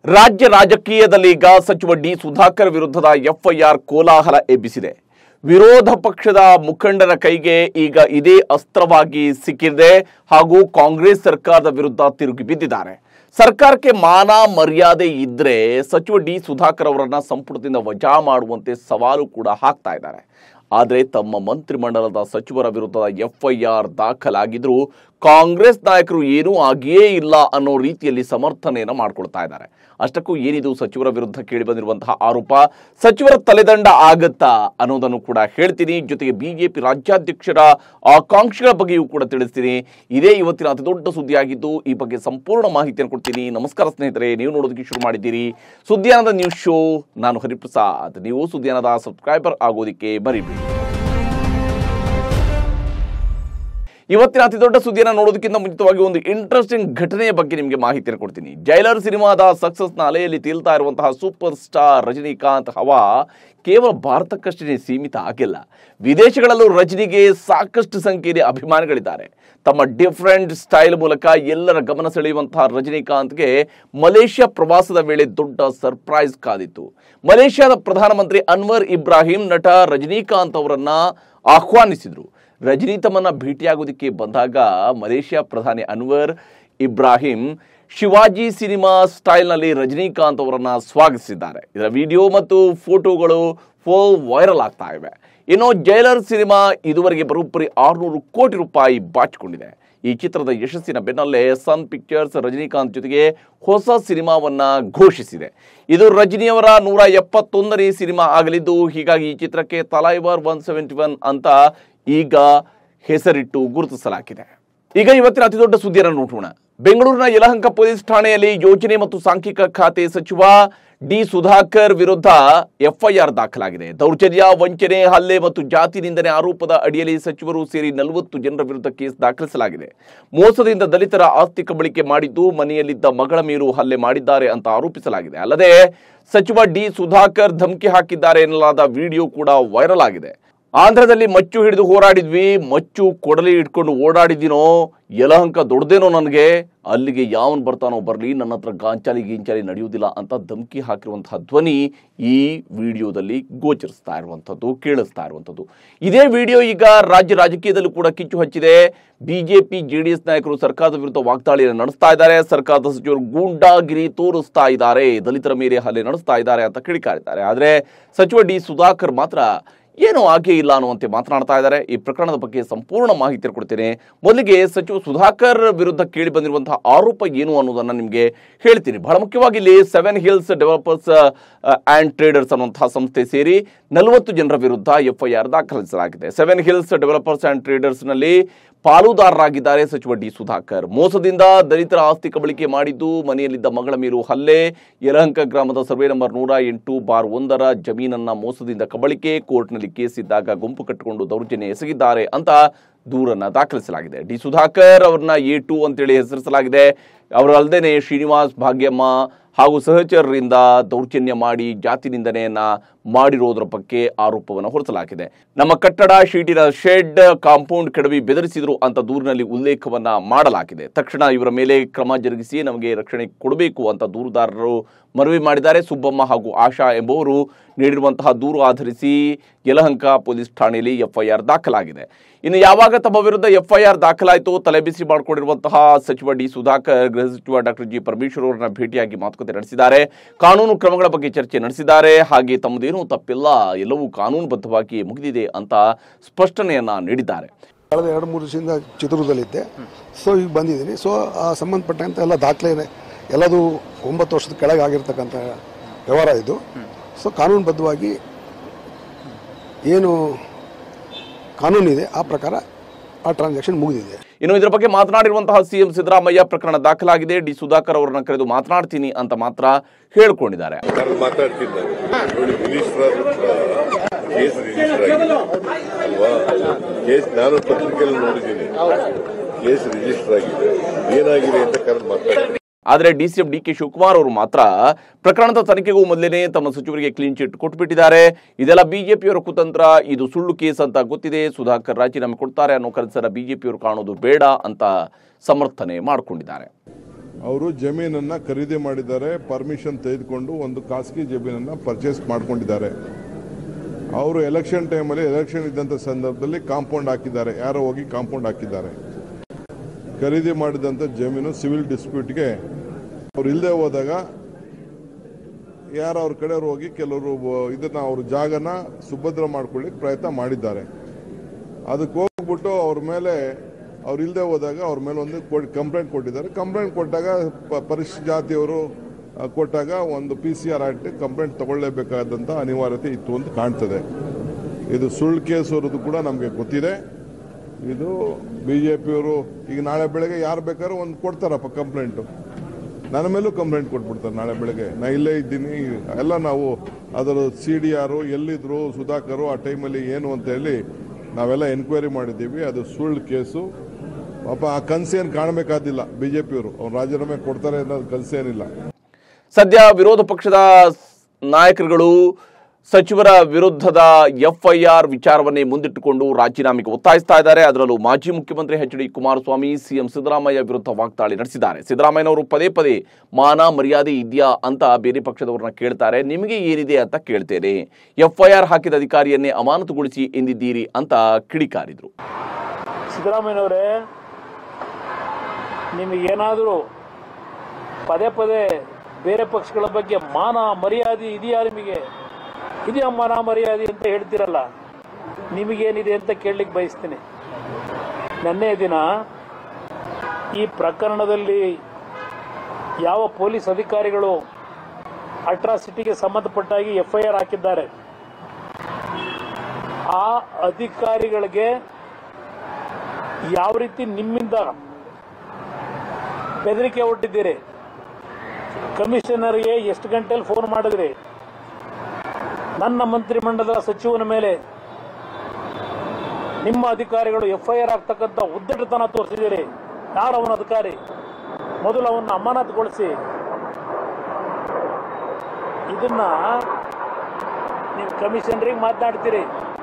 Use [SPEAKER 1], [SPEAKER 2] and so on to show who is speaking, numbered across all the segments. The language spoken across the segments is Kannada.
[SPEAKER 1] ರಾಜ್ಯ ರಾಜಕೀಯದಲ್ಲಿ ಈಗ ಸಚಿವ ಡಿ ಸುಧಾಕರ್ ವಿರುದ್ಧದ ಎಫ್ಐಆರ್ ಕೋಲಾಹಲ ಎಬ್ಬಿಸಿದೆ ವಿರೋಧ ಪಕ್ಷದ ಮುಖಂಡರ ಕೈಗೆ ಈಗ ಇದೇ ಅಸ್ತ್ರವಾಗಿ ಸಿಕ್ಕಿದೆ ಹಾಗೂ ಕಾಂಗ್ರೆಸ್ ಸರ್ಕಾರದ ವಿರುದ್ಧ ತಿರುಗಿ ಬಿದ್ದಿದ್ದಾರೆ ಸರ್ಕಾರಕ್ಕೆ ಮಾನ ಮರ್ಯಾದೆ ಇದ್ರೆ ಸಚಿವ ಡಿ ಸುಧಾಕರ್ ಅವರನ್ನ ಸಂಪುಟದಿಂದ ವಜಾ ಮಾಡುವಂತೆ ಸವಾಲು ಕೂಡ ಹಾಕ್ತಾ ಇದ್ದಾರೆ ಆದರೆ ತಮ್ಮ ಮಂತ್ರಿಮಂಡಲದ ಸಚಿವರ ವಿರುದ್ಧದ ಎಫ್ಐಆರ್ ದಾಖಲಾಗಿದ್ರೂ ಕಾಂಗ್ರೆಸ್ ನಾಯಕರು ಏನೂ ಆಗಿಯೇ ಇಲ್ಲ ಅನ್ನೋ ರೀತಿಯಲ್ಲಿ ಸಮರ್ಥನೆಯನ್ನು ಮಾಡ್ಕೊಳ್ತಾ ಇದ್ದಾರೆ ಅಷ್ಟಕ್ಕೂ ಏನಿದು ಸಚಿವರ ವಿರುದ್ಧ ಕೇಳಿ ಬಂದಿರುವಂತಹ ಆರೋಪ ಸಚಿವರ ತಲೆದಂಡ ಆಗತ್ತಾ ಅನ್ನೋದನ್ನು ಕೂಡ ಹೇಳ್ತೀನಿ ಜೊತೆಗೆ ಬಿಜೆಪಿ ರಾಜ್ಯಾಧ್ಯಕ್ಷರ ಆಕಾಂಕ್ಷೆಗಳ ಬಗ್ಗೆಯೂ ಕೂಡ ತಿಳಿಸ್ತೀನಿ ಇದೇ ಇವತ್ತಿನ ಅತಿ ದೊಡ್ಡ ಸುದ್ದಿಯಾಗಿದ್ದು ಈ ಬಗ್ಗೆ ಸಂಪೂರ್ಣ ಮಾಹಿತಿಯನ್ನು ಕೊಡ್ತೀನಿ ನಮಸ್ಕಾರ ಸ್ನೇಹಿತರೆ ನೀವು ನೋಡೋದಕ್ಕೆ ಶುರು ಮಾಡಿದ್ದೀರಿ ಸುದ್ದಿಯಾನದ ನ್ಯೂಸ್ ಶೋ ನಾನು ಹರಿಪ್ರಸಾದ್ ನೀವು ಸುದ್ದಿಯಾನದ ಸಬ್ಸ್ಕ್ರೈಬರ್ ಆಗೋದಕ್ಕೆ ಮರಿಬೇಡಿ ಇವತ್ತಿನ ಅತಿ ದೊಡ್ಡ ಸುದ್ದಿಯನ್ನು ನೋಡೋದಕ್ಕಿಂತ ಮುಂಚಿತವಾಗಿ ಒಂದು ಇಂಟ್ರೆಸ್ಟಿಂಗ್ ಘಟನೆಯ ಬಗ್ಗೆ ನಿಮಗೆ ಮಾಹಿತಿಯನ್ನು ಕೊಡ್ತೀನಿ ಜೈಲರ್ ಸಿನಿಮಾದ ಸಕ್ಸಸ್ನ ಅಲೆಯಲ್ಲಿ ತೇಲ್ತಾ ಇರುವಂತಹ ಸೂಪರ್ ಸ್ಟಾರ್ ರಜನಿಕಾಂತ್ ಹವಾ ಕೇವಲ ಭಾರತಕ್ಕಷ್ಟೇ ಸೀಮಿತ ಆಗಿಲ್ಲ ವಿದೇಶಗಳಲ್ಲೂ ರಜನಿಗೆ ಸಾಕಷ್ಟು ಸಂಖ್ಯೆಯಲ್ಲಿ ಅಭಿಮಾನಿಗಳಿದ್ದಾರೆ ತಮ್ಮ ಡಿಫರೆಂಟ್ ಸ್ಟೈಲ್ ಮೂಲಕ ಎಲ್ಲರ ಗಮನ ಸೆಳೆಯುವಂತಹ ರಜನಿಕಾಂತ್ಗೆ ಮಲೇಷ್ಯಾ ಪ್ರವಾಸದ ವೇಳೆ ದೊಡ್ಡ ಸರ್ಪ್ರೈಸ್ ಕಾದಿತ್ತು ಮಲೇಷ್ಯಾದ ಪ್ರಧಾನಮಂತ್ರಿ ಅನ್ವರ್ ಇಬ್ರಾಹಿಂ ನಟ ರಜನಿಕಾಂತ್ ಅವರನ್ನ ಆಹ್ವಾನಿಸಿದ್ರು ರಜನಿ ತಮ್ಮನ್ನ ಭೇಟಿಯಾಗೋದಕ್ಕೆ ಬಂದಾಗ ಮಲೇಷ್ಯಾ ಪ್ರಧಾನಿ ಅನ್ವರ್ ಇಬ್ರಾಹಿಂ ಶಿವಾಜಿ ಸಿನಿಮಾ ಸ್ಟೈಲ್ನಲ್ಲಿ ರಜನಿಕಾಂತ್ ಅವರನ್ನ ಸ್ವಾಗತಿಸಿದ್ದಾರೆ ಇದರ ವಿಡಿಯೋ ಮತ್ತು ಫೋಟೋಗಳು ಫುಲ್ ವೈರಲ್ ಆಗ್ತಾ ಇವೆ ಇನ್ನು ಜೈಲರ್ ಸಿನಿಮಾ ಇದುವರೆಗೆ ಬರೋಬ್ಬರಿ ಆರುನೂರು ಕೋಟಿ ರೂಪಾಯಿ ಬಾಚಿಕೊಂಡಿದೆ ಈ ಚಿತ್ರದ ಯಶಸ್ಸಿನ ಬೆನ್ನಲ್ಲೇ ಸನ್ ಪಿಕ್ಚರ್ಸ್ ರಜನಿಕಾಂತ್ ಜೊತೆಗೆ ಹೊಸ ಸಿನಿಮಾವನ್ನ ಘೋಷಿಸಿದೆ ಇದು ರಜನಿಯವರ ನೂರ ಎಪ್ಪತ್ತೊಂದನೇ ಸಿನಿಮಾ ಆಗಲಿದ್ದು ಹೀಗಾಗಿ ಈ ಚಿತ್ರಕ್ಕೆ ತಲೈವರ್ ಒನ್ ಸೆವೆಂಟಿ ಒನ್ ಅಂತ ಈಗ ಹೆಸರಿಟ್ಟು ಗುರುತಿಸಲಾಗಿದೆ ಈಗ ಇವತ್ತಿನ ಅತಿ ದೊಡ್ಡ ಸುದ್ದಿಯನ್ನು ನೋಡೋಣ ಬೆಂಗಳೂರಿನ ಯಲಹಂಕ ಪೊಲೀಸ್ ಠಾಣೆಯಲ್ಲಿ ಯೋಜನೆ ಮತ್ತು ಸಾಂಖ್ಯಿಕ ಖಾತೆ ಸಚಿವ ಡಿ ಸುಧಾಕರ್ ವಿರುದ್ಧ ಎಫ್ಐಆರ್ ದಾಖಲಾಗಿದೆ ದೌರ್ಜನ್ಯ ವಂಚನೆ ಹಲ್ಲೆ ಮತ್ತು ಜಾತಿ ನಿಂದನೆ ಆರೋಪದ ಅಡಿಯಲ್ಲಿ ಸಚಿವರು ಸೇರಿ ನಲವತ್ತು ಜನರ ವಿರುದ್ಧ ಕೇಸ್ ದಾಖಲಿಸಲಾಗಿದೆ ಮೋಸದಿಂದ ದಲಿತರ ಆಸ್ತಿ ಕಬಳಿಕೆ ಮಾಡಿದ್ದು ಮನೆಯಲ್ಲಿದ್ದ ಮಗಳ ಮೇಲೂ ಹಲ್ಲೆ ಮಾಡಿದ್ದಾರೆ ಅಂತ ಆರೋಪಿಸಲಾಗಿದೆ ಅಲ್ಲದೆ ಸಚಿವ ಡಿ ಸುಧಾಕರ್ ಧಮಕಿ ಹಾಕಿದ್ದಾರೆ ಎನ್ನಲಾದ ವಿಡಿಯೋ ಕೂಡ ವೈರಲ್ ಆಗಿದೆ ಆಂಧ್ರದಲ್ಲಿ ಮಚ್ಚು ಹಿಡಿದು ಹೋರಾಡಿದ್ವಿ ಮಚ್ಚು ಕೊಡಲಿ ಇಟ್ಕೊಂಡು ಓಡಾಡಿದ್ದೀನೋ ಯಲಹಂಕ ದೊಡ್ಡದೇನೋ ನನಗೆ ಅಲ್ಲಿಗೆ ಯಾವನ್ ಬರ್ತಾನೋ ಬರಲಿ ನನ್ನ ಹತ್ರ ಗಾಂಚಾಲಿ ಗೀಂಚಾಲಿ ನಡೆಯುವುದಿಲ್ಲ ಅಂತ ಧಮಕಿ ಹಾಕಿರುವಂತಹ ಧ್ವನಿ ಈ ವಿಡಿಯೋದಲ್ಲಿ ಗೋಚರಿಸ್ತಾ ಇರುವಂಥದ್ದು ಕೇಳಿಸ್ತಾ ಇರುವಂಥದ್ದು ಇದೇ ವಿಡಿಯೋ ಈಗ ರಾಜ್ಯ ರಾಜಕೀಯದಲ್ಲೂ ಕೂಡ ಕಿಚ್ಚು ಹಚ್ಚಿದೆ ಬಿಜೆಪಿ ಜೆಡಿಎಸ್ ನಾಯಕರು ಸರ್ಕಾರದ ವಿರುದ್ಧ ವಾಗ್ದಾಳಿಯನ್ನು ನಡೆಸ್ತಾ ಇದ್ದಾರೆ ಸರ್ಕಾರದ ಸಚಿವರು ಗೂಂಡಾಗಿರಿ ತೋರಿಸ್ತಾ ಇದ್ದಾರೆ ದಲಿತರ ಮೇಲೆ ಹಲ್ಲೆ ನಡೆಸ್ತಾ ಇದ್ದಾರೆ ಅಂತ ಕಿಡಿಕಾರಿದ್ದಾರೆ ಆದರೆ ಸಚಿವ ಡಿ ಸುಧಾಕರ್ ಮಾತ್ರ ಏನೂ ಆಗೇ ಇಲ್ಲ ಅನ್ನುವಂತೆ ಮಾತನಾಡ್ತಾ ಇದ್ದಾರೆ ಈ ಪ್ರಕರಣದ ಬಗ್ಗೆ ಸಂಪೂರ್ಣ ಮಾಹಿತಿ ಕೊಡ್ತೇನೆ ಮೊದಲಿಗೆ ಸಚಿವ ಸುಧಾಕರ್ ವಿರುದ್ಧ ಕೇಳಿ ಬಂದಿರುವಂತಹ ಆರೋಪ ಏನು ಅನ್ನೋದನ್ನ ನಿಮಗೆ ಹೇಳ್ತೀನಿ ಬಹಳ ಮುಖ್ಯವಾಗಿ ಇಲ್ಲಿ seven hills developers and traders ಅನ್ನುವಂತಹ ಸಂಸ್ಥೆ ಸೇರಿ ನಲವತ್ತು ಜನರ ವಿರುದ್ಧ ಎಫ್ಐಆರ್ ದಾಖಲಿಸಲಾಗಿದೆ ಸೆವೆನ್ ಹಿಲ್ಸ್ ಡೆವಲಪರ್ಸ್ ಆ್ಯಂಡ್ ಟ್ರೇಡರ್ಸ್ನಲ್ಲಿ ಪಾಲುದಾರರಾಗಿದ್ದಾರೆ ಸಚಿವ ಡಿ ಸುಧಾಕರ್ ಮೋಸದಿಂದ ದಲಿತರ ಆಸ್ತಿ ಕಬಳಿಕೆ ಮಾಡಿದ್ದು ಮನೆಯಲ್ಲಿದ್ದ ಮಗಳ ಮೇಲೂ ಹಲ್ಲೆ ಯಲಹಂಕ ಗ್ರಾಮದ ಸರ್ವೆ ನಂಬರ್ ನೂರ ಎಂಟು ಬಾರ್ ಒಂದರ ಜಮೀನನ್ನ ಮೋಸದಿಂದ ಕಬಳಿಕೆ ಕೋರ್ಟ್ನಲ್ಲಿ ಕೇಸ್ ಇದ್ದಾಗ ಗುಂಪು ಕಟ್ಟಿಕೊಂಡು ದೌರ್ಜನ್ಯ ಎಸಗಿದ್ದಾರೆ ಅಂತ ದೂರನ್ನ ದಾಖಲಿಸಲಾಗಿದೆ ಡಿ ಸುಧಾಕರ್ ಅವ್ರನ್ನ ಎ ಟು ಅಂತೇಳಿ ಹೆಸರಿಸಲಾಗಿದೆ ಅವರಲ್ಲದೆ ಶ್ರೀನಿವಾಸ್ ಭಾಗ್ಯಮ್ಮ ಹಾಗೂ ಸಹಚರರಿಂದ ದೌರ್ಜನ್ಯ ಮಾಡಿ ಜಾತಿ ನಿಂದನೆಯನ್ನ ಮಾಡಿರೋದ್ರ ಬಗ್ಗೆ ಆರೋಪವನ್ನು ಹೊರಿಸಲಾಗಿದೆ ನಮ್ಮ ಕಟ್ಟಡ ಶೀಟಿನ ಶೆಡ್ ಕಾಂಪೌಂಡ್ ಕೆಡವಿ ಬೆದರಿಸಿದ್ರು ಅಂತ ದೂರಿನಲ್ಲಿ ಉಲ್ಲೇಖವನ್ನ ಮಾಡಲಾಗಿದೆ ತಕ್ಷಣ ಇವರ ಮೇಲೆ ಕ್ರಮ ಜರುಗಿಸಿ ನಮಗೆ ರಕ್ಷಣೆ ಕೊಡಬೇಕು ಅಂತ ದೂರುದಾರರು ಮನವಿ ಮಾಡಿದ್ದಾರೆ ಸುಬ್ಬಮ್ಮ ಹಾಗೂ ಆಶಾ ಎಂಬುವರು ನೀಡಿರುವಂತಹ ದೂರು ಆಧರಿಸಿ ಯಲಹಂಕ ಪೊಲೀಸ್ ಠಾಣೆಯಲ್ಲಿ ಎಫ್ಐಆರ್ ದಾಖಲಾಗಿದೆ ಇನ್ನು ಯಾವಾಗ ತಮ್ಮ ವಿರುದ್ಧ ಎಫ್ಐಆರ್ ದಾಖಲಾಯಿತು ತಲೆಬಿಸಿ ಮಾಡಿಕೊಂಡಿರುವಂತಹ ಸಚಿವ ಡಿ ಸುಧಾಕರ್ ಗೃಹ ಸಚಿವ ಡಾಕ್ಟರ್ ಜಿ ಪರಮೇಶ್ವರ್ ಅವರನ್ನ ಭೇಟಿಯಾಗಿ ಮಾತುಕತೆ ನಡೆಸಿದ್ದಾರೆ ಕಾನೂನು ಕ್ರಮಗಳ ಬಗ್ಗೆ ಚರ್ಚೆ ನಡೆಸಿದ್ದಾರೆ ಹಾಗೆ ತಮ್ಮದೇನೂ ತಪ್ಪಿಲ್ಲ ಎಲ್ಲವೂ ಕಾನೂನುಬದ್ಧವಾಗಿ ಮುಗಿದಿದೆ ಅಂತ ಸ್ಪಷ್ಟನೆಯನ್ನ ನೀಡಿದ್ದಾರೆ
[SPEAKER 2] ಕಳೆದ ಎರಡು ಮೂರು ದಿವಸದಿಂದ ಚಿತ್ರದುರ್ಗದಲ್ಲಿದ್ದೆ ಸೊ ಈಗ ಬಂದಿದ್ದೀನಿ ಸೊ ಆ ಸಂಬಂಧಪಟ್ಟಂತೆ ಎಲ್ಲ ದಾಖಲೆ ಇದೆ. ಎಲ್ಲದು ಒಂಬತ್ತು ವರ್ಷದ ಕೆಳಗೆ ಆಗಿರ್ತಕ್ಕಂಥ ವ್ಯವಹಾರ ಇದು ಸೊ ಕಾನೂನುಬದ್ಧವಾಗಿ ಏನು ಕಾನೂನಿದೆ ಆ ಪ್ರಕಾರ ಆ ಟ್ರಾನ್ಸಾಕ್ಷನ್ ಮುಗಿದಿದೆ
[SPEAKER 1] ಇನ್ನು ಇದರ ಬಗ್ಗೆ ಮಾತನಾಡಿರುವಂತಹ ಸಿಎಂ ಸಿದ್ದರಾಮಯ್ಯ ಪ್ರಕರಣ ದಾಖಲಾಗಿದೆ ಡಿ ಸುಧಾಕರ್ ಅವರನ್ನ ಕರೆದು ಮಾತನಾಡ್ತೀನಿ ಅಂತ ಮಾತ್ರ ಹೇಳ್ಕೊಂಡಿದ್ದಾರೆ
[SPEAKER 3] ನಾನು ಮಾತಾಡ್ತೀನಿ ನಾನು ನೋಡಿ ಮಿನಿಸ್ಟರ್ ಕೇಸ್ ರಿಜಿಸ್ಟರ್ ಆಗಿದೆ ಅಲ್ವಾ ಕೇಸ್ ನಾನು ಪತ್ರಿಕೆಯಲ್ಲಿ ನೋಡಿದ್ದೀನಿ ಕೇಸ್ ರಿಜಿಸ್ಟರ್ ಆಗಿದೆ ಏನಾಗಿದೆ ಅಂತ ಕರೆದು ಮಾತಾಡ್ತೀನಿ
[SPEAKER 1] ಆದರೆ ಡಿಸಿಎಂ ಡಿ ಕೆ ಶಿವಕುಮಾರ್ ಅವರು ಮಾತ್ರ ಪ್ರಕರಣದ ತನಿಖೆಗೂ ಮೊದಲೇ ತಮ್ಮ ಸಚಿವರಿಗೆ ಕ್ಲೀನ್ ಚಿಟ್ ಕೊಟ್ಟುಬಿಟ್ಟಿದ್ದಾರೆ ಇದೆಲ್ಲ ಬಿಜೆಪಿಯವರ ಕುತಂತ್ರ ಇದು ಸುಳ್ಳು ಕೇಸ್ ಅಂತ ಗೊತ್ತಿದೆ ಸುಧಾಕರ್ ರಾಜೀನಾಮೆ ಕೊಡ್ತಾರೆ ಅನ್ನೋ ಕನಸನ್ನ ಬಿಜೆಪಿಯವರು ಕಾಣೋದು ಬೇಡ ಅಂತ ಸಮರ್ಥನೆ ಮಾಡಿಕೊಂಡಿದ್ದಾರೆ
[SPEAKER 4] ಅವರು ಜಮೀನನ್ನು ಖರೀದಿ ಮಾಡಿದ್ದಾರೆ ಪರ್ಮಿಷನ್ ತೆಗೆದುಕೊಂಡು ಒಂದು ಖಾಸಗಿ ಜಮೀನನ್ನು ಪರ್ಚೇಸ್ ಮಾಡ್ಕೊಂಡಿದ್ದಾರೆ ಅವರು ಎಲೆಕ್ಷನ್ ಟೈಮಲ್ಲಿ ಎಲೆಕ್ಷನ್ ಇದ್ದಂಥ ಸಂದರ್ಭದಲ್ಲಿ ಕಾಂಪೌಂಡ್ ಹಾಕಿದ್ದಾರೆ ಯಾರೋ ಹೋಗಿ ಕಾಂಪೌಂಡ್ ಹಾಕಿದ್ದಾರೆ ಖರೀದಿ ಮಾಡಿದಂಥ ಜಮೀನು ಸಿವಿಲ್ ಡಿಸ್ಪ್ಯೂಟ್ಗೆ ಅವ್ರು ಇಲ್ಲದೆ ಹೋದಾಗ ಯಾರು ಅವ್ರ ಕಡೆಯವ್ರು ಹೋಗಿ ಕೆಲವರು ಇದನ್ನ ಅವ್ರ ಜಾಗನ ಸುಭದ್ರ ಮಾಡ್ಕೊಳ್ಳಿಕ್ಕೆ ಪ್ರಯತ್ನ ಮಾಡಿದ್ದಾರೆ ಅದಕ್ಕೆ ಹೋಗ್ಬಿಟ್ಟು ಅವ್ರ ಮೇಲೆ ಅವ್ರು ಇಲ್ಲದೆ ಹೋದಾಗ ಅವ್ರ ಮೇಲೆ ಒಂದು ಕಂಪ್ಲೇಂಟ್ ಕೊಟ್ಟಿದ್ದಾರೆ ಕಂಪ್ಲೇಂಟ್ ಕೊಟ್ಟಾಗ ಪ- ಪರಿಶಿಷ್ಟ ಜಾತಿಯವರು ಆ, ಕೊಟ್ಟಾಗ ಒಂದು P C R act complaint ತಗೊಳ್ಳೇಬೇಕಾದಂಥ ಅನಿವಾರ್ಯತೆ ಇತ್ತು ಅಂತ ಕಾಣ್ತದೆ ಇದು ಸುಳ್ಳು ಕೇಸ್ ಅವರದ್ದು ಕೂಡ ನಮಗೆ ಗೊತ್ತಿದೆ ಇದು ಬಿ ಜೆ ಪಿಯವರು ಈಗ ನಾಳೆ ಬೆಳಗ್ಗೆ ಯಾರು ಬೇಕಾದ್ರೂ ಒಂದು ಕೊಡ್ತಾರಪ್ಪ ಕಂಪ್ಲೇಂಟು ನನ್ನ ಮೇಲೂ ಕಂಪ್ಲೇಂಟ್ ಕೊಟ್ಬಿಡ್ತಾರೆ ನಾಳೆ ಬೆಳಗ್ಗೆ ನಾ ಇಲ್ಲೇ ಇದ್ದೀನಿ ಎಲ್ಲ ನಾವು ಅದರ ಸಿ ಡಿ ಆರು ಎಲ್ಲಿದ್ರು ಸುಧಾಕರು ಆ ಟೈಮಲ್ಲಿ ಏನು ಅಂತ ಹೇಳಿ ನಾವೆಲ್ಲ ಎನ್ಕ್ವೈರಿ ಮಾಡಿದ್ದೀವಿ ಅದು ಸುಳ್ಳು ಕೇಸು ಪಾಪ ಆ ಕನಸೇನು ಕಾಣಬೇಕಾದಿಲ್ಲ ಬಿ ಜೆ ಪಿಯವರು ಅವ್ರು ರಾಜೀನಾಮೆ ಕೊಡ್ತಾರೆ ಅನ್ನೋದು ಕನಸೇನಿಲ್ಲ
[SPEAKER 1] ಸದ್ಯ ವಿರೋಧ ಪಕ್ಷದ ನಾಯಕರುಗಳು ಸಚಿವರ ವಿರುದ್ಧದ ಎಫ್ಐಆರ್ ವಿಚಾರವನ್ನೇ ಮುಂದಿಟ್ಟುಕೊಂಡು ರಾಜೀನಾಮೆಗೆ ಒತ್ತಾಯಿಸ್ತಾ ಇದ್ದಾರೆ ಅದರಲ್ಲೂ ಮಾಜಿ ಮುಖ್ಯಮಂತ್ರಿ H D Kumaraswamy CM Siddaramaiah ವಿರುದ್ಧ ವಾಗ್ದಾಳಿ ನಡೆಸಿದ್ದಾರೆ ಸಿದ್ದರಾಮಯ್ಯನವರು ಪದೇ ಪದೇ ಮಾನ ಮರ್ಯಾದೆ ಇದೆಯಾ ಅಂತ ಬೇರೆ ಪಕ್ಷದವರನ್ನ ಕೇಳ್ತಾರೆ ನಿಮಗೆ ಏನಿದೆ ಅಂತ ಕೇಳ್ತೇನೆ ಎಫ್ಐಆರ್ ಹಾಕಿದ ಅಧಿಕಾರಿಯನ್ನೇ ಅಮಾನತುಗೊಳಿಸಿ ಎಂದಿದ್ದೀರಿ ಅಂತ ಕಿಡಿಕಾರಿದ್ರು
[SPEAKER 5] ಸಿದ್ದರಾಮಯ್ಯನವರೇ ನಿಮಗೇನಾದರೂ ಪದೇ ಪದೇ ಬೇರೆ ಪಕ್ಷಗಳ ಬಗ್ಗೆ ಮಾನ ಮರ್ಯಾದೆ ಇದೆಯಾ ನಿಮಗೆ ಇದೆಯಾ ಮಾನ ಮರ್ಯಾದೆ ಅಂತ ಹೇಳ್ತೀರಲ್ಲ ನಿಮಗೇನಿದೆ ಅಂತ ಕೇಳಲಿಕ್ಕೆ ಬಯಸ್ತೀನಿ ನೆನ್ನೆ ದಿನ ಈ ಪ್ರಕರಣದಲ್ಲಿ ಯಾವ ಪೊಲೀಸ್ ಅಧಿಕಾರಿಗಳು ಅಟ್ರಾಸಿಟಿಗೆ ಸಂಬಂಧಪಟ್ಟಾಗಿ ಎಫ್ ಐ ಆರ್ ಹಾಕಿದ್ದಾರೆ ಆ ಅಧಿಕಾರಿಗಳಿಗೆ ಯಾವ ರೀತಿ ನಿಮ್ಮಿಂದ ಬೆದರಿಕೆ ಒಡ್ಡಿದ್ದೀರಿ ಕಮಿಷನರ್ಗೆ ಎಷ್ಟು ಗಂಟೆಯಲ್ಲಿ ಫೋನ್ ಮಾಡಿದ್ರಿ ನನ್ನ ಮಂತ್ರಿಮಂಡಲದ ಸಚಿವನ ಮೇಲೆ ನಿಮ್ಮ ಅಧಿಕಾರಿಗಳು ಎಫ್ ಐ ಆರ್ ಆಗ್ತಕ್ಕಂಥ ಉದ್ದಟತನ ತೋರಿಸಿದ್ದೀರಿ ಯಾರು ಅವನ ಅಧಿಕಾರಿ ಮೊದಲು ಅವನ್ನ ಅಮಾನತುಗೊಳಿಸಿ ಇದನ್ನ ನೀವು ಕಮಿಷನರಿಗೆ ಮಾತನಾಡ್ತೀರಿ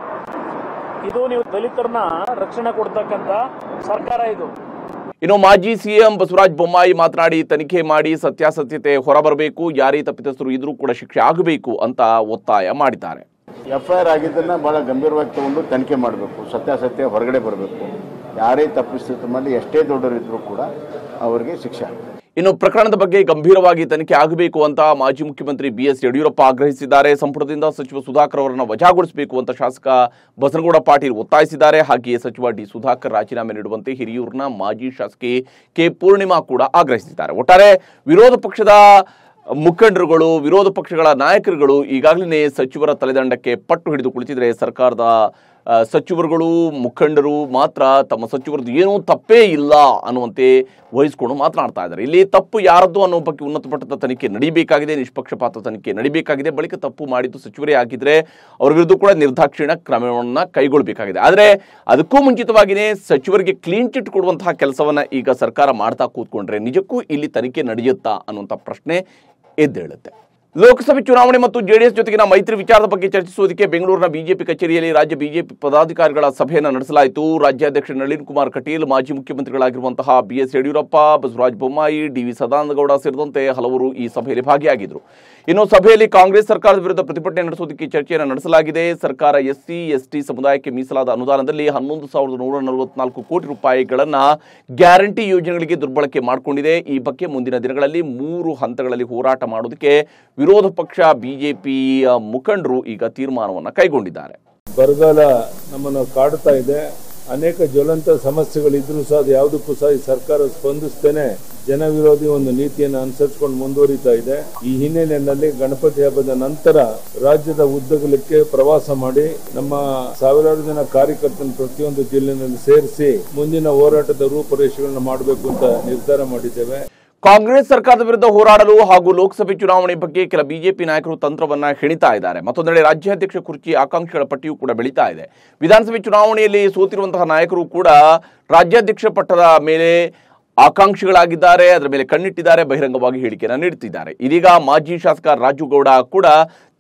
[SPEAKER 5] ಇದು ನೀವು ದಲಿತರನ್ನ ರಕ್ಷಣೆ ಕೊಡ್ತಕ್ಕಂಥ ಸರ್ಕಾರ ಇದು
[SPEAKER 1] ಇನ್ನು ಮಾಜಿ ಸಿಎಂ ಬಸವರಾಜ ಬೊಮ್ಮಾಯಿ ಮಾತನಾಡಿ ತನಿಖೆ ಮಾಡಿ ಸತ್ಯಾಸತ್ಯತೆ ಹೊರಬರಬೇಕು ಯಾರೇ ತಪ್ಪಿತಸ್ಥರು ಇದ್ರೂ ಕೂಡ ಶಿಕ್ಷೆ ಆಗಬೇಕು ಅಂತ ಒತ್ತಾಯ ಮಾಡಿದ್ದಾರೆ
[SPEAKER 6] ಎಫ್ ಐ ಆರ್ ಆಗಿದ್ದನ್ನು ಭಾಳ ಗಂಭೀರವಾಗಿ ತಗೊಂಡು ತನಿಖೆ ಮಾಡಬೇಕು ಸತ್ಯಾಸತ್ಯ ಹೊರಗಡೆ ಬರಬೇಕು ಯಾರೇ ತಪ್ಪಿಸ್ತಿದ್ದ ಮೇಲೆ ಎಷ್ಟೇ ದೊಡ್ಡವರಿದ್ದರೂ ಕೂಡ ಅವರಿಗೆ ಶಿಕ್ಷೆ ಆಗಬೇಕು
[SPEAKER 1] ಇನ್ನು ಪ್ರಕರಣದ ಬಗ್ಗೆ ಗಂಭೀರವಾಗಿ ತನಿಖೆ ಆಗಬೇಕು ಅಂತ ಮಾಜಿ ಮುಖ್ಯಮಂತ್ರಿ ಬಿಎಸ್ ಯಡಿಯೂರಪ್ಪ ಆಗ್ರಹಿಸಿದ್ದಾರೆ ಸಂಪುಟದಿಂದ ಸಚಿವ ಸುಧಾಕರ್ ಅವರನ್ನು ವಜಾಗೊಳಿಸಬೇಕು ಅಂತ ಶಾಸಕ ಬಸನಗೌಡ ಪಾಟೀಲ್ ಒತ್ತಾಯಿಸಿದ್ದಾರೆ ಹಾಗೆಯೇ ಸಚಿವ ಡಿ ಸುಧಾಕರ್ ರಾಜೀನಾಮೆ ನೀಡುವಂತೆ ಹಿರಿಯೂರಿನ ಮಾಜಿ ಶಾಸಕಿ ಕೆ ಪೂರ್ಣಿಮಾ ಕೂಡ ಆಗ್ರಹಿಸಿದ್ದಾರೆ ಒಟ್ಟಾರೆ ವಿರೋಧ ಪಕ್ಷದ ಮುಖಂಡರುಗಳು ವಿರೋಧ ಪಕ್ಷಗಳ ನಾಯಕರುಗಳು ಈಗಾಗಲೇ ಸಚಿವರ ತಲೆದಂಡಕ್ಕೆ ಪಟ್ಟು ಹಿಡಿದು ಕುಳಿತಿದ್ರೆ ಸರ್ಕಾರದ ಆ, ಸಚಿವರುಗಳು ಮುಖಂಡರು ಮಾತ್ರ ತಮ್ಮ ಸಚಿವರದ್ದು ಏನೂ ತಪ್ಪೇ ಇಲ್ಲ ಅನ್ನುವಂತೆ ವಹಿಸಿಕೊಂಡು ಮಾತನಾಡ್ತಾ ಇದ್ದಾರೆ ಇಲ್ಲಿ ತಪ್ಪು ಯಾರದ್ದು ಅನ್ನೋ ಬಗ್ಗೆ ಉನ್ನತ ಮಟ್ಟದ ತನಿಖೆ ನಡೀಬೇಕಾಗಿದೆ ನಿಷ್ಪಕ್ಷಪಾತ ತನಿಖೆ ನಡೀಬೇಕಾಗಿದೆ ಬಳಿಕ ತಪ್ಪು ಮಾಡಿದ್ದು ಸಚಿವರೇ ಆಗಿದ್ರೆ ಅವರ ವಿರುದ್ಧ ಕೂಡ ನಿರ್ದಾಕ್ಷಿಣ್ಯ ಕ್ರಮವನ್ನು ಕೈಗೊಳ್ಳಬೇಕಾಗಿದೆ ಆದರೆ ಅದಕ್ಕೂ ಮುಂಚಿತವಾಗಿಯೇ ಸಚಿವರಿಗೆ ಕ್ಲೀನ್ ಚಿಟ್ ಕೊಡುವಂತಹ ಕೆಲಸವನ್ನ ಈಗ ಸರ್ಕಾರ ಮಾಡ್ತಾ ಕೂತ್ಕೊಂಡ್ರೆ ನಿಜಕ್ಕೂ ಇಲ್ಲಿ ತನಿಖೆ ನಡೆಯುತ್ತಾ ಅನ್ನುವಂಥ ಪ್ರಶ್ನೆ ಎದ್ದೇಳುತ್ತೆ ಲೋಕಸಭೆ ಚುನಾವಣೆ ಮತ್ತು ಜೆಡಿಎಸ್ ಜೊತೆಗಿನ ಮೈತ್ರಿ ವಿಚಾರದ ಬಗ್ಗೆ ಚರ್ಚಿಸುವುದಕ್ಕೆ ಬೆಂಗಳೂರಿನ ಬಿಜೆಪಿ ಕಚೇರಿಯಲ್ಲಿ ರಾಜ್ಯ ಬಿಜೆಪಿ ಪದಾಧಿಕಾರಿಗಳ ಸಭೆಯನ್ನು ನಡೆಸಲಾಯಿತು ರಾಜ್ಯಾಧ್ಯಕ್ಷ ನಳಿನ್ ಕುಮಾರ್ ಕಟೀಲ್ ಮಾಜಿ ಮುಖ್ಯಮಂತ್ರಿಗಳಾಗಿರುವಂತಹ ಬಿಎಸ್ ಯಡಿಯೂರಪ್ಪ ಬಸವರಾಜ ಬೊಮ್ಮಾಯಿ ಡಿವಿ ಸದಾನಂದಗೌಡ ಸೇರಿದಂತೆ ಹಲವರು ಈ ಸಭೆಯಲ್ಲಿ ಭಾಗಿಯಾಗಿದ್ದರು ಇನ್ನು ಸಭೆಯಲ್ಲಿ ಕಾಂಗ್ರೆಸ್ ಸರ್ಕಾರದ ವಿರುದ್ಧ ಪ್ರತಿಭಟನೆ ನಡೆಸುವುದಕ್ಕೆ ಚರ್ಚೆಯನ್ನು ನಡೆಸಲಾಗಿದೆ ಸರ್ಕಾರ ಎಸ್ಸಿ ಎಸ್ಟಿ ಸಮುದಾಯಕ್ಕೆ ಮೀಸಲಾದ ಅನುದಾನದಲ್ಲಿ ಹನ್ನೊಂದು ಸಾವಿರದ ನೂರ ನಲವತ್ನಾಲ್ಕು ಕೋಟಿ ರೂಪಾಯಿಗಳನ್ನ ಗ್ಯಾರಂಟಿ ಯೋಜನೆಗಳಿಗೆ ದುರ್ಬಳಕೆ ಮಾಡಿಕೊಂಡಿದೆ ಈ ಬಗ್ಗೆ ಮುಂದಿನ ದಿನಗಳಲ್ಲಿ ಮೂರು ಹಂತಗಳಲ್ಲಿ ಹೋರಾಟ ಮಾಡೋದಕ್ಕೆ ವಿರೋಧ ಪಕ್ಷ ಬಿಜೆಪಿಯ ಮುಖಂಡರು ಈಗ ತೀರ್ಮಾನವನ್ನು ಕೈಗೊಂಡಿದ್ದಾರೆ
[SPEAKER 7] ಬರಗಾಲ ನಮ್ಮನ್ನು ಕಾಡ್ತಾ ಇದೆ ಅನೇಕ ಜ್ವಲಂತ ಸಮಸ್ಯೆಗಳಿದ್ರೂ ಸಹ ಅದು ಯಾವುದಕ್ಕೂ ಸಹ ಈ ಸರ್ಕಾರ ಸ್ಪಂದಿಸ್ತೇನೆ ಜನ ವಿರೋಧಿ ಒಂದು ನೀತಿಯನ್ನು ಅನುಸರಿಸಿಕೊಂಡು ಮುಂದುವರಿತಾ ಇದೆ ಈ ಹಿನ್ನೆಲೆಯಲ್ಲಿ ಗಣಪತಿ ಹಬ್ಬದ ನಂತರ ರಾಜ್ಯದ ಉದ್ದಗಲಕ್ಕೆ ಪ್ರವಾಸ ಮಾಡಿ ನಮ್ಮ ಸಾವಿರಾರು ಜನ ಕಾರ್ಯಕರ್ತನ ಪ್ರತಿಯೊಂದು ಜಿಲ್ಲೆಯಲ್ಲಿ ಸೇರಿಸಿ ಮುಂದಿನ ಹೋರಾಟದ ರೂಪುರೇಷೆಗಳನ್ನು ಮಾಡಬೇಕು ಅಂತ ನಿರ್ಧಾರ ಮಾಡಿದ್ದೇವೆ
[SPEAKER 1] ಕಾಂಗ್ರೆಸ್ ಸರ್ಕಾರದ ವಿರುದ್ಧ ಹೋರಾಡಲು ಹಾಗೂ ಲೋಕಸಭೆ ಚುನಾವಣೆ ಬಗ್ಗೆ ಕೆಲ ಬಿಜೆಪಿ ನಾಯಕರು ತಂತ್ರವನ್ನ ಹೆಣಿತಾ ಇದ್ದಾರೆ ಮತ್ತೊಂದೆಡೆ ರಾಜ್ಯಾಧ್ಯಕ್ಷ ಕುರ್ಚಿ ಆಕಾಂಕ್ಷಿಗಳ ಪಟ್ಟಿಯೂ ಕೂಡ ಬೆಳೀತಾ ಇದೆ ವಿಧಾನಸಭೆ ಚುನಾವಣೆಯಲ್ಲಿ ಸೋತಿರುವಂತಹ ನಾಯಕರು ಕೂಡ ರಾಜ್ಯಾಧ್ಯಕ್ಷ ಪಟ್ಟದ ಮೇಲೆ ಆಕಾಂಕ್ಷಿಗಳಾಗಿದ್ದಾರೆ ಅದರ ಮೇಲೆ ಕಣ್ಣಿಟ್ಟಿದ್ದಾರೆ ಬಹಿರಂಗವಾಗಿ ಹೇಳಿಕೆಯನ್ನು ನೀಡುತ್ತಿದ್ದಾರೆ ಇದೀಗ ಮಾಜಿ ಶಾಸಕ ರಾಜು ಗೌಡ ಕೂಡ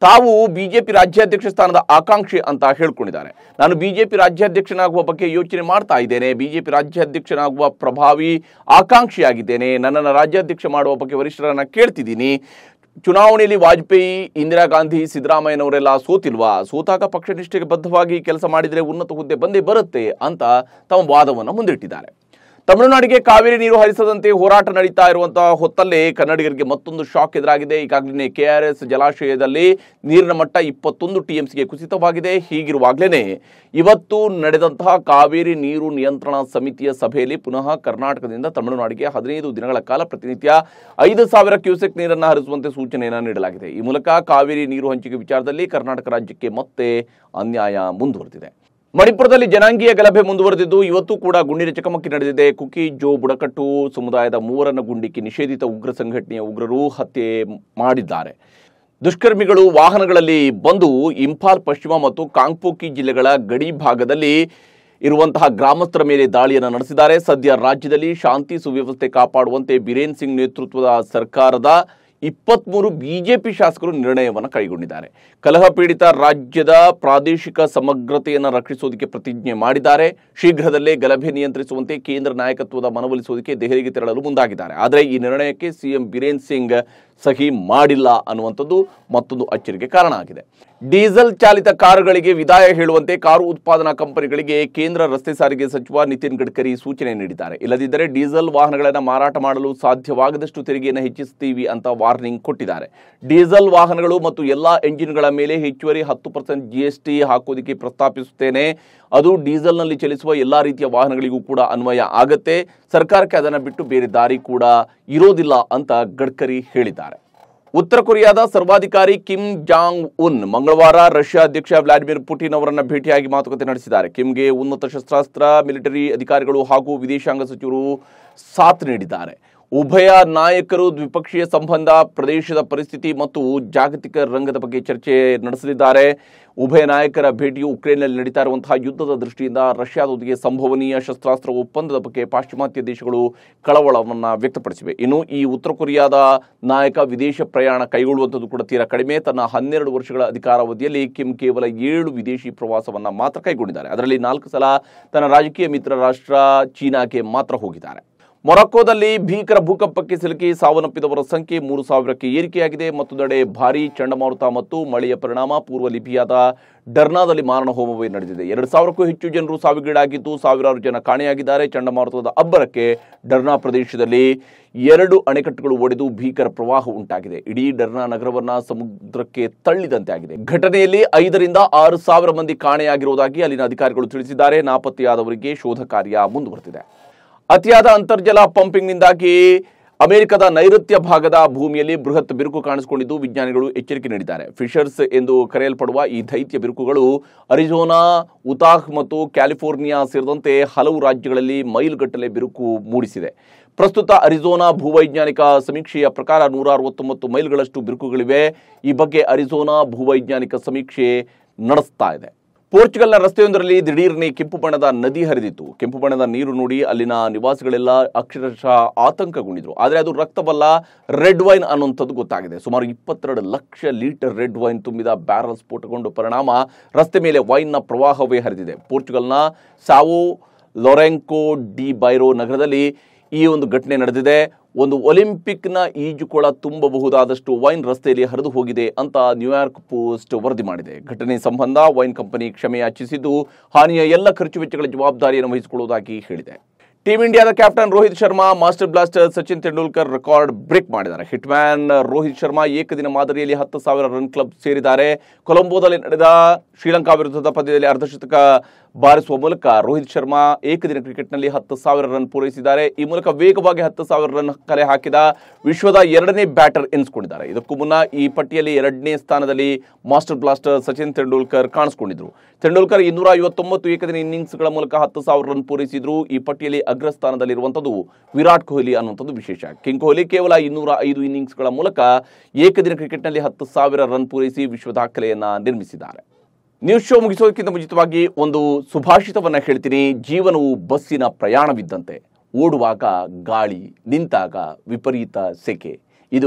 [SPEAKER 1] ತಾವು ಬಿಜೆಪಿ ರಾಜ್ಯಾಧ್ಯಕ್ಷ ಸ್ಥಾನದ ಆಕಾಂಕ್ಷಿ ಅಂತ ಹೇಳ್ಕೊಂಡಿದ್ದಾರೆ ನಾನು ಬಿಜೆಪಿ ರಾಜ್ಯಾಧ್ಯಕ್ಷನಾಗುವ ಬಗ್ಗೆ ಯೋಚನೆ ಮಾಡ್ತಾ ಇದ್ದೇನೆ ಬಿಜೆಪಿ ರಾಜ್ಯಾಧ್ಯಕ್ಷನಾಗುವ ಪ್ರಭಾವಿ ಆಕಾಂಕ್ಷಿಯಾಗಿದ್ದೇನೆ ನನ್ನನ್ನು ರಾಜ್ಯಾಧ್ಯಕ್ಷ ಮಾಡುವ ಬಗ್ಗೆ ವರಿಷ್ಠರನ್ನ ಕೇಳ್ತಿದ್ದೀನಿ ಚುನಾವಣೆಯಲ್ಲಿ ವಾಜಪೇಯಿ ಇಂದಿರಾ ಗಾಂಧಿ ಸಿದ್ದರಾಮಯ್ಯನವರೆಲ್ಲ ಸೋತಿಲ್ವಾ ಸೋತಾಗ ಪಕ್ಷ ನಿಷ್ಠೆಗೆ ಬದ್ಧವಾಗಿ ಕೆಲಸ ಮಾಡಿದರೆ ಉನ್ನತ ಹುದ್ದೆ ಬಂದೇ ಬರುತ್ತೆ ಅಂತ ತಮ್ಮ ವಾದವನ್ನು ಮುಂದಿಟ್ಟಿದ್ದಾರೆ ತಮಿಳುನಾಡಿಗೆ ಕಾವೇರಿ ನೀರು ಹರಿಸದಂತೆ ಹೋರಾಟ ನಡೀತಾ ಇರುವಂತಹ ಹೊತ್ತಲ್ಲೇ ಕನ್ನಡಿಗರಿಗೆ ಮತ್ತೊಂದು ಶಾಕ್ ಎದುರಾಗಿದೆ ಈಗಾಗಲೇ ಕೆಆರ್ಎಸ್ ಜಲಾಶಯದಲ್ಲಿ ನೀರಿನ ಮಟ್ಟ ಇಪ್ಪತ್ತೊಂದು ಟಿಎಂಸಿಗೆ ಕುಸಿತವಾಗಿದೆ ಹೀಗಿರುವಾಗಲೇ ಇವತ್ತು ನಡೆದಂತಹ ಕಾವೇರಿ ನೀರು ನಿಯಂತ್ರಣ ಸಮಿತಿಯ ಸಭೆಯಲ್ಲಿ ಪುನಃ ಕರ್ನಾಟಕದಿಂದ ತಮಿಳುನಾಡಿಗೆ ಹದಿನೈದು ದಿನಗಳ ಕಾಲ ಪ್ರತಿನಿತ್ಯ ಐದು ಸಾವಿರ ಕ್ಯೂಸೆಕ್ ನೀರನ್ನು ಹರಿಸುವಂತೆ ಸೂಚನೆಯನ್ನು ನೀಡಲಾಗಿದೆ ಈ ಮೂಲಕ ಕಾವೇರಿ ನೀರು ಹಂಚಿಕೆ ವಿಚಾರದಲ್ಲಿ ಕರ್ನಾಟಕ ರಾಜ್ಯಕ್ಕೆ ಮತ್ತೆ ಅನ್ಯಾಯ ಮುಂದುವರೆದಿದೆ ಮಣಿಪುರದಲ್ಲಿ ಜನಾಂಗೀಯ ಗಲಭೆ ಮುಂದುವರೆದಿದ್ದು ಇವತ್ತು ಕೂಡ ಗುಂಡಿನ ಚಕಮಕಿ ನಡೆದಿದೆ ಕುಕಿ ಜೋ ಬುಡಕಟ್ಟು ಸಮುದಾಯದ ಮೂವರನ್ನು ಗುಂಡಿಕ್ಕಿ ನಿಷೇಧಿತ ಉಗ್ರ ಸಂಘಟನೆಯ ಉಗ್ರರು ಹತ್ಯೆ ಮಾಡಿದ್ದಾರೆ ದುಷ್ಕರ್ಮಿಗಳು ವಾಹನಗಳಲ್ಲಿ ಬಂದು ಇಂಫಾಲ್ ಪಶ್ಚಿಮ ಮತ್ತು ಕಾಂಗ್ಪೋಕಿ ಜಿಲ್ಲೆಗಳ ಗಡಿ ಭಾಗದಲ್ಲಿ ಇರುವಂತಹ ಗ್ರಾಮಸ್ಥರ ಮೇಲೆ ದಾಳಿಯನ್ನು ನಡೆಸಿದ್ದಾರೆ ಸದ್ಯ ರಾಜ್ಯದಲ್ಲಿ ಶಾಂತಿ ಸುವ್ಯವಸ್ಥೆ ಕಾಪಾಡುವಂತೆ ಬಿರೇನ್ ಸಿಂಗ್ ನೇತೃತ್ವದ ಸರ್ಕಾರದ ಇಪ್ಪತ್ಮೂರು ಬಿಜೆಪಿ ಶಾಸಕರು ನಿರ್ಣಯವನ್ನು ಕೈಗೊಂಡಿದ್ದಾರೆ ಕಲಹ ಪೀಡಿತ ರಾಜ್ಯದ ಪ್ರಾದೇಶಿಕ ಸಮಗ್ರತೆಯನ್ನು ರಕ್ಷಿಸೋದಕ್ಕೆ ಪ್ರತಿಜ್ಞೆ ಮಾಡಿದ್ದಾರೆ ಶೀಘ್ರದಲ್ಲೇ ಗಲಭೆ ನಿಯಂತ್ರಿಸುವಂತೆ ಕೇಂದ್ರ ನಾಯಕತ್ವದ ಮನವೊಲಿಸುವುದಕ್ಕೆ ದೆಹಲಿಗೆ ತೆರಳಲು ಮುಂದಾಗಿದ್ದಾರೆ ಆದರೆ ಈ ನಿರ್ಣಯಕ್ಕೆ ಸಿಎಂ ಬಿರೇನ್ ಸಿಂಗ್ ಸಹಿ ಮಾಡಿಲ್ಲ ಅನ್ನುವಂಥದ್ದು ಮತ್ತೊಂದು ಅಚ್ಚರಿಗೆ ಕಾರಣ ಆಗಿದೆ ಡೀಸೆಲ್ ಚಾಲಿತ ಕಾರುಗಳಿಗೆ ವಿದಾಯ ಹೇಳುವಂತೆ ಕಾರು ಉತ್ಪಾದನಾ ಕಂಪನಿಗಳಿಗೆ ಕೇಂದ್ರ ರಸ್ತೆ ಸಾರಿಗೆ ಸಚಿವ ನಿತಿನ್ ಗಡ್ಕರಿ ಸೂಚನೆ ನೀಡಿದ್ದಾರೆ ಇಲ್ಲದಿದ್ದರೆ ಡೀಸೆಲ್ ವಾಹನಗಳನ್ನು ಮಾರಾಟ ಮಾಡಲು ಸಾಧ್ಯವಾಗದಷ್ಟು ತೆರಿಗೆಯನ್ನು ಹೆಚ್ಚಿಸ್ತೀವಿ ಅಂತ ವಾರ್ನಿಂಗ್ ಕೊಟ್ಟಿದ್ದಾರೆ ಡೀಸೆಲ್ ವಾಹನಗಳು ಮತ್ತು ಎಲ್ಲಾ ಎಂಜಿನ್ಗಳ ಮೇಲೆ ಹೆಚ್ಚುವರಿ ಹತ್ತು ಪರ್ಸೆಂಟ್ ಜಿಎಸ್ಟಿ ಹಾಕೋದಕ್ಕೆ ಪ್ರಸ್ತಾಪಿಸುತ್ತೇನೆ ಅದು ಡೀಸೆಲ್ನಲ್ಲಿ ಚಲಿಸುವ ಎಲ್ಲಾ ರೀತಿಯ ವಾಹನಗಳಿಗೂ ಕೂಡ ಅನ್ವಯ ಆಗತ್ತೆ ಸರ್ಕಾರಕ್ಕೆ ಅದನ್ನು ಬಿಟ್ಟು ಬೇರೆ ದಾರಿ ಕೂಡ ಇರೋದಿಲ್ಲ ಅಂತ ಗಡ್ಕರಿ ಹೇಳಿದ್ದಾರೆ ಉತ್ತರ ಕೊರಿಯಾದ ಸರ್ವಾಧಿಕಾರಿ ಕಿಮ್ ಜಾಂಗ್ ಉನ್ ಮಂಗಳವಾರ ರಷ್ಯಾ ಅಧ್ಯಕ್ಷ ವ್ಲಾದಿಮಿರ್ ಪುಟಿನ್ ಅವರನ್ನ ಭೇಟಿಯಾಗಿ ಮಾತುಕತೆ ನಡೆಸಿದ್ದಾರೆ ಕಿಮ್ಗೆ ಉನ್ನತ ಶಸ್ತ್ರಾಸ್ತ್ರ ಮಿಲಿಟರಿ ಅಧಿಕಾರಿಗಳು ಹಾಗೂ ವಿದೇಶಾಂಗ ಸಚಿವರು ಸಾಥ್ ನೀಡಿದ್ದಾರೆ ಉಭಯ ನಾಯಕರು ದ್ವಿಪಕ್ಷೀಯ ಸಂಬಂಧ ಪ್ರದೇಶದ ಪರಿಸ್ಥಿತಿ ಮತ್ತು ಜಾಗತಿಕ ರಂಗದ ಬಗ್ಗೆ ಚರ್ಚೆ ನಡೆಸಲಿದ್ದಾರೆ ಉಭಯ ನಾಯಕರ ಭೇಟಿಯು ಉಕ್ರೇನ್ನಲ್ಲಿ ನಡೀತಾ ಇರುವಂತಹ ಯುದ್ಧದ ದೃಷ್ಟಿಯಿಂದ ರಷ್ಯಾದೊಂದಿಗೆ ಸಂಭವನೀಯ ಶಸ್ತ್ರಾಸ್ತ್ರ ಒಪ್ಪಂದದ ಬಗ್ಗೆ ಪಾಶ್ಚಿಮಾತ್ಯ ದೇಶಗಳು ಕಳವಳವನ್ನು ವ್ಯಕ್ತಪಡಿಸಿವೆ ಇನ್ನು ಈ ಉತ್ತರ ಕೊರಿಯಾದ ನಾಯಕ ವಿದೇಶ ಪ್ರಯಾಣ ಕೈಗೊಳ್ಳುವಂಥದ್ದು ಕೂಡ ತೀರಾ ಕಡಿಮೆ ತನ್ನ ಹನ್ನೆರಡು ವರ್ಷಗಳ ಅಧಿಕಾರಾವಧಿಯಲ್ಲಿ ಕಿಮ್ ಕೇವಲ ಏಳು ವಿದೇಶಿ ಪ್ರವಾಸವನ್ನ ಮಾತ್ರ ಕೈಗೊಂಡಿದ್ದಾರೆ ಅದರಲ್ಲಿ ನಾಲ್ಕು ಸಲ ತನ್ನ ರಾಜಕೀಯ ಮಿತ್ರ ರಾಷ್ಟ್ರ ಚೀನಾಕ್ಕೆ ಮಾತ್ರ ಹೋಗಿದ್ದಾರೆ ಮೊರಕ್ಕೋದಲ್ಲಿ ಭೀಕರ ಭೂಕಂಪಕ್ಕೆ ಸಿಲುಕಿ ಸಾವನ್ನಪ್ಪಿದವರ ಸಂಖ್ಯೆ ಮೂರು ಸಾವಿರಕ್ಕೆ ಏರಿಕೆಯಾಗಿದೆ ಮತ್ತೊಂದೆಡೆ ಭಾರೀ ಚಂಡಮಾರುತ ಮತ್ತು ಮಳೆಯ ಪರಿಣಾಮ ಪೂರ್ವ ಲಿಬಿಯಾದ ಡರ್ನಾದಲ್ಲಿ ಮಾರಣ ಹೋಮವೇ ನಡೆದಿದೆ ಎರಡು ಸಾವಿರಕ್ಕೂ ಹೆಚ್ಚು ಜನರು ಸಾವಿಗೀಡಾಗಿದ್ದು ಸಾವಿರಾರು ಜನ ಕಾಣೆಯಾಗಿದ್ದಾರೆ ಚಂಡಮಾರುತದ ಅಬ್ಬರಕ್ಕೆ ಡರ್ನಾ ಪ್ರದೇಶದಲ್ಲಿ ಎರಡು ಅಣೆಕಟ್ಟುಗಳು ಒಡೆದು ಭೀಕರ ಪ್ರವಾಹ ಉಂಟಾಗಿದೆ ಇಡೀ ಡರ್ನಾ ನಗರವನ್ನ ಸಮುದ್ರಕ್ಕೆ ತಳ್ಳಿದಂತೆ ಆಗಿದೆ ಘಟನೆಯಲ್ಲಿ ಐದರಿಂದ ಆರು ಸಾವಿರ ಮಂದಿ ಕಾಣೆಯಾಗಿರುವುದಾಗಿ ಅಲ್ಲಿನ ಅಧಿಕಾರಿಗಳು ತಿಳಿಸಿದ್ದಾರೆ ನಾಪತ್ತೆಯಾದವರಿಗೆ ಶೋಧ ಕಾರ್ಯ ಮುಂದುವರೆದಿದೆ ಅತಿಯಾದ ಅಂತರ್ಜಲ ಪಂಪಿಂಗ್ನಿಂದಾಗಿ ಅಮೆರಿಕದ ನೈಋತ್ಯ ಭಾಗದ ಭೂಮಿಯಲ್ಲಿ ಬೃಹತ್ ಬಿರುಕು ಕಾಣಿಸಿಕೊಂಡಿದ್ದು ವಿಜ್ಞಾನಿಗಳು ಎಚ್ಚರಿಕೆ ನೀಡಿದ್ದಾರೆ ಫಿಶರ್ಸ್ ಎಂದು ಕರೆಯಲ್ಪಡುವ ಈ ದೈತ್ಯ ಬಿರುಕುಗಳು ಅರಿಜೋನಾ ಉತಾಹ್ ಮತ್ತು ಕ್ಯಾಲಿಫೋರ್ನಿಯಾ ಸೇರಿದಂತೆ ಹಲವು ರಾಜ್ಯಗಳಲ್ಲಿ ಮೈಲುಗಟ್ಟಲೆ ಬಿರುಕು ಮೂಡಿಸಿದೆ ಪ್ರಸ್ತುತ ಅರಿಜೋನಾ ಭೂವೈಜ್ಞಾನಿಕ ಸಮೀಕ್ಷೆಯ ಪ್ರಕಾರ ನೂರ ಅರವತ್ತೊಂಬತ್ತು ಮೈಲ್ಗಳಷ್ಟು ಬಿರುಕುಗಳಿವೆ ಈ ಬಗ್ಗೆ ಅರಿಜೋನಾ ಭೂವೈಜ್ಞಾನಿಕ ಸಮೀಕ್ಷೆ ನಡೆಸ್ತಾ ಇದೆ ಪೋರ್ಚುಗಲ್ನ ರಸ್ತೆಯೊಂದರಲ್ಲಿ ದಿಢೀರ್ನೆ ಕೆಂಪು ಬಣ್ಣದ ನದಿ ಹರಿದಿತ್ತು ಕೆಂಪು ಬಣ್ಣದ ನೀರು ನೋಡಿ ಅಲ್ಲಿನ ನಿವಾಸಿಗಳೆಲ್ಲ ಅಕ್ಷರಶಃ ಆತಂಕಗೊಂಡಿದ್ರು ಆದರೆ ಅದು ರಕ್ತವಲ್ಲ ರೆಡ್ ವೈನ್ ಅನ್ನುವಂಥದ್ದು ಗೊತ್ತಾಗಿದೆ ಸುಮಾರು ಇಪ್ಪತ್ತೆರಡು ಲಕ್ಷ ಲೀಟರ್ ರೆಡ್ ವೈನ್ ತುಂಬಿದ ಬ್ಯಾರಲ್ ಸ್ಫೋಟಗೊಂಡು ಪರಿಣಾಮ ರಸ್ತೆ ಮೇಲೆ ವೈನ್ನ ಪ್ರವಾಹವೇ ಹರಿದಿದೆ ಪೋರ್ಚುಗಲ್ನ ಸಾವೋ ಲೊರೆಂಕೋ ಡಿ ಬೈರೋ ನಗರದಲ್ಲಿ ಈ ಒಂದು ಘಟನೆ ನಡೆದಿದೆ ಒಂದು ಒಲಿಂಪಿಕ್ನ ಈಜುಕೊಳ ತುಂಬಬಹುದಾದಷ್ಟು ವೈನ್ ರಸ್ತೆಯಲ್ಲಿ ಹರಿದು ಹೋಗಿದೆ ಅಂತ ನ್ಯೂಯಾರ್ಕ್ ಪೋಸ್ಟ್ ವರದಿ ಮಾಡಿದೆ ಘಟನೆ ಸಂಬಂಧ ವೈನ್ ಕಂಪನಿ ಕ್ಷಮೆ ಯಾಚಿಸಿದ್ದು ಹಾನಿಯ ಎಲ್ಲ ಖರ್ಚು ವೆಚ್ಚಗಳ ಜವಾಬ್ದಾರಿಯನ್ನು ವಹಿಸಿಕೊಳ್ಳುವುದಾಗಿ ಹೇಳಿದೆ ಟೀಂ ಇಂಡಿಯಾದ captain Rohit Sharma master blaster Sachin Tendulkar record break ಮಾಡಿದ್ದಾರೆ ಹಿಟ್ಮ್ಯಾನ್ ರೋಹಿತ್ ಶರ್ಮಾ ಏಕದಿನ ಮಾದರಿಯಲ್ಲಿ ಹತ್ತು ಸಾವಿರ ರನ್ ಕ್ಲಬ್ ಸೇರಿದ್ದಾರೆ ಕೊಲಂಬೋದಲ್ಲಿ ನಡೆದ ಶ್ರೀಲಂಕಾ ವಿರುದ್ಧದ ಪಂದ್ಯದಲ್ಲಿ ಅರ್ಧಶತಕ ಬಾರಿಸುವ ಮೂಲಕ ರೋಹಿತ್ ಶರ್ಮಾ ಏಕದಿನ ಕ್ರಿಕೆಟ್ನಲ್ಲಿ ಹತ್ತು ಸಾವಿರ ರನ್ ಪೂರೈಸಿದ್ದಾರೆ ಈ ಮೂಲಕ ವೇಗವಾಗಿ ಹತ್ತು ಸಾವಿರ ರನ್ ಕಲೆ ಹಾಕಿದ ವಿಶ್ವದ ಎರಡನೇ ಬ್ಯಾಟರ್ ಎನಿಸಿಕೊಂಡಿದ್ದಾರೆ ಇದಕ್ಕೂ ಮುನ್ನ ಈ ಪಟ್ಟಿಯಲ್ಲಿ ಎರಡನೇ ಸ್ಥಾನದಲ್ಲಿ ಮಾಸ್ಟರ್ ಬ್ಲಾಸ್ಟರ್ ಸಚಿನ್ ತೆಂಡೂಲ್ಕರ್ ಕಾಣಿಸಿಕೊಂಡಿದ್ರು ತೆಂಡೂಲ್ಕರ್ ಇನ್ನೂರ ಐವತ್ತೊಂಬತ್ತು ಏಕದಿನ ಇನ್ನಿಂಗ್ಸ್ಗಳ ಮೂಲಕ ಹತ್ತು ಸಾವಿರ ರನ್ ಪೂರೈಸಿದ್ರು ಈ ಪಟ್ಟಿಯಲ್ಲಿ ಅಗ್ರಸ್ಥಾನದಲ್ಲಿರುವಂಥದ್ದು ವಿರಾಟ್ ಕೊಹ್ಲಿ ಅನ್ನುವಂಥದ್ದು ವಿಶೇಷ ಕಿಂಗ್ ಕೊಹ್ಲಿ ಕೇವಲ ಇನ್ನೂರ ಐದು ಇನ್ನಿಂಗ್ಸ್ಗಳ ಮೂಲಕ ಏಕದಿನ ಕ್ರಿಕೆಟ್ನಲ್ಲಿ ಹತ್ತು ಸಾವಿರ ರನ್ ಪೂರೈಸಿ ವಿಶ್ವ ದಾಖಲೆಯನ್ನ ನಿರ್ಮಿಸಿದ್ದಾರೆ ನ್ಯೂಸ್ ಶೋ ಮುಗಿಸೋದಕ್ಕಿಂತ ಮುಂಚಿತವಾಗಿ ಒಂದು ಸುಭಾಷಿತವನ್ನ ಹೇಳ್ತೀನಿ ಜೀವನವು ಬಸ್ಸಿನ ಪ್ರಯಾಣವಿದ್ದಂತೆ ಓಡುವಾಗ ಗಾಳಿ ನಿಂತಾಗ ವಿಪರೀತ ಸೆಕೆ ಇದು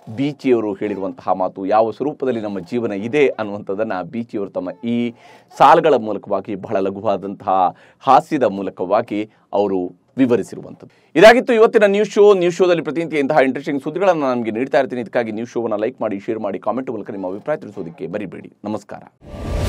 [SPEAKER 1] ಬೀಚಿಯವರು ಹೇಳಿರುವಂತಹ ಮಾತು ಯಾವ ಸ್ವರೂಪದಲ್ಲಿ ನಮ್ಮ ಜೀವನ ಇದೆ ಅನ್ನುವಂಥದ್ದನ್ನು ಬೀಚಿಯವರು ತಮ್ಮ ಈ ಸಾಲುಗಳ ಮೂಲಕವಾಗಿ ಬಹಳ ಲಘುವಾದಂತಹ ಹಾಸ್ಯದ ಮೂಲಕವಾಗಿ ಅವರು ವಿವರಿಸಿರುವಂಥದ್ದು ಇದಾಗಿತ್ತು ಇವತ್ತಿನ ನ್ಯೂಸ್ ಶೋ ನ್ಯೂಸ್ ಶೋದಲ್ಲಿ ಪ್ರತಿನಿತ್ಯ ಇಂತಹ ಇಂಟ್ರೆಸ್ಟಿಂಗ್ ಸುದ್ದಿಗಳನ್ನು ನಮಗೆ ನೀಡ್ತಾ ಇರ್ತೀನಿ ಇದಕ್ಕಾಗಿ ನ್ಯೂಸ್ ಶೋವನ್ನು ಲೈಕ್ ಮಾಡಿ ಶೇರ್ ಮಾಡಿ ಕಾಮೆಂಟ್ ಮೂಲಕ ನಿಮ್ಮ ಅಭಿಪ್ರಾಯ ತಿಳಿಸೋದಕ್ಕೆ ಮರಿಬೇಡಿ ನಮಸ್ಕಾರ